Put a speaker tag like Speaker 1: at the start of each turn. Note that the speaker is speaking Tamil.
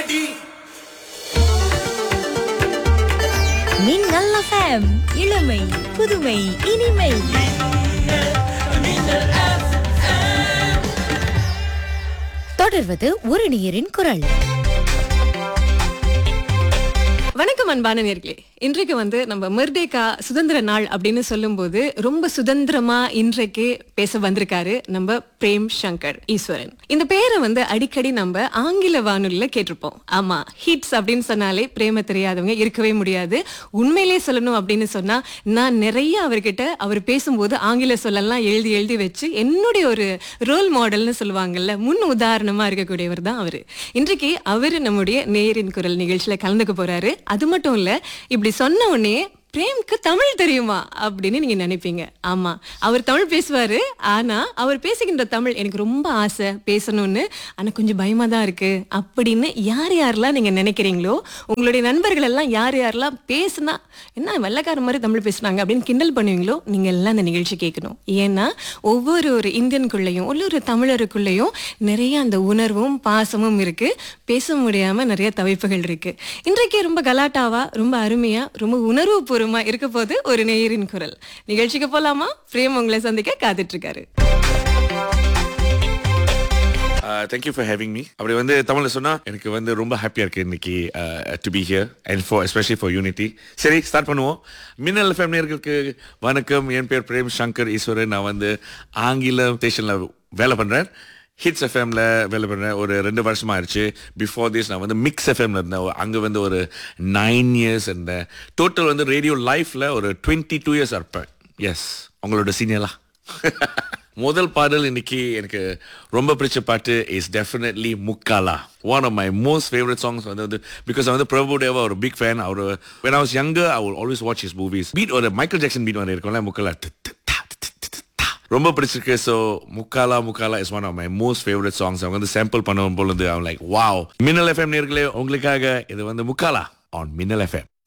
Speaker 1: மின்னல் எஃப்எம் இளமை புதுமை இனிமை தொடர்வது ஒரு நீரின் குரல்
Speaker 2: வணக்கம் அன்பான நேர்களே இன்றைக்கு வந்து நம்ம மிர்டேகா சுதந்திர நாள் அப்படின்னு சொல்லும்போது ரொம்ப சுதந்திரமா இன்றைக்கு பேச வந்திருக்காரு நம்ம பிரேம் சங்கர் ஈஸ்வரன் இந்த பேரை வந்து அடிக்கடி நம்ம ஆங்கில வானொலியில கேட்டிருப்போம் ஆமா ஹிட்ஸ் அப்படின்னு சொன்னாலே பிரேம தெரியாதவங்க இருக்கவே முடியாது உண்மையிலே சொல்லணும் அப்படின்னு சொன்னா நான் நிறைய அவர்கிட்ட அவர் பேசும்போது ஆங்கில சொல்லலாம் எழுதி எழுதி வச்சு என்னுடைய ஒரு ரோல் மாடல்னு சொல்லுவாங்கல்ல முன் உதாரணமா இருக்கக்கூடியவர் தான் அவரு இன்றைக்கு அவரு நம்முடைய நேரின் குரல் நிகழ்ச்சியில கலந்துக்க போறாரு அது மட்டும் இல்ல இப்படி சொன்ன உடனே பிரேம்க்கு தமிழ் தெரியுமா அப்படின்னு நீங்க நினைப்பீங்க ஆமா அவர் தமிழ் பேசுவாரு ஆனா அவர் பேசுகின்ற தமிழ் எனக்கு ரொம்ப ஆசை பேசணும்னு ஆனா கொஞ்சம் பயமா தான் இருக்கு அப்படின்னு யார் யாரெல்லாம் நீங்க நினைக்கிறீங்களோ உங்களுடைய நண்பர்கள் எல்லாம் யார் யாரெல்லாம் பேசுனா என்ன வெள்ளக்கார மாதிரி தமிழ் பேசுனாங்க அப்படின்னு கிண்டல் பண்ணுவீங்களோ நீங்க எல்லாம் இந்த நிகழ்ச்சி கேட்கணும் ஏன்னா ஒவ்வொரு ஒரு இந்தியனுக்குள்ளேயும் ஒவ்வொரு தமிழருக்குள்ளேயும் நிறைய அந்த உணர்வும் பாசமும் இருக்கு பேச முடியாம நிறைய தவிப்புகள் இருக்கு இன்றைக்கு ரொம்ப கலாட்டாவா ரொம்ப அருமையா ரொம்ப உணர்வு பூர்வமா இருக்க போது ஒரு நேயரின் குரல் நிகழ்ச்சிக்கு போலாமா பிரேம் உங்களை சந்திக்க காத்துட்டு இருக்காரு
Speaker 3: தேங்க்யூ ஃபார் ஹேவிங் மீ அப்படி வந்து தமிழ்ல சொன்னா எனக்கு வந்து ரொம்ப ஹாப்பியா இருக்கு இன்னைக்கு to be here and for especially for unity சரி ஸ்டார்ட் பண்ணுவோம் மின்னல் எஃப்எம் நேர்களுக்கு வணக்கம் என் பேர் பிரேம் சங்கர் ஈஸ்வரன் நான் வந்து ஆங்கில ஸ்டேஷன்ல வேலை பண்றேன் ஹிட்ஸ் எஃப்எம்ல வேலை பண்ணுறேன் ஒரு ரெண்டு வருஷமா ஆயிடுச்சு பிஃபோர் திஸ் நான் வந்து மிக்ஸ் எஃப்எம்ல இருந்தேன் அங்கே வந்து ஒரு நைன் இயர்ஸ் இருந்தேன் டோட்டல் வந்து ரேடியோ லைஃப்ல ஒரு டுவெண்ட்டி டூ இயர்ஸ் இருப்பேன் எஸ் உங்களோட சீனியரா முதல் பாடல் இன்னைக்கு எனக்கு ரொம்ப பிடிச்ச பாட்டு is definitely Muqabla one of my most favourite songs வந்து வந்து பிகாஸ் வந்து பிரபு தேவா ஒரு பிக் ஃபேன் அவர் when I was younger I will always watch his movies beat ஒரு மைக்கேல் ஜாக்சன் பீட் வந்து இருக்கும்ல முக்காலா டு, டு, தா, டு, டு, டு, டு, தா. ரொம்ப பிடிச்சிருக்கு so Muqabla Muqabla is one of my most favourite songs அவங்க வந்து சாம்பிள் பண்ணும் பொழுது அவன் லைக் வாவ் மின்னல் எஃப்எம் நேர்களே உங்களுக்காக இது வந்து முக்காலா ஆன் மின்னல் எஃப்எம்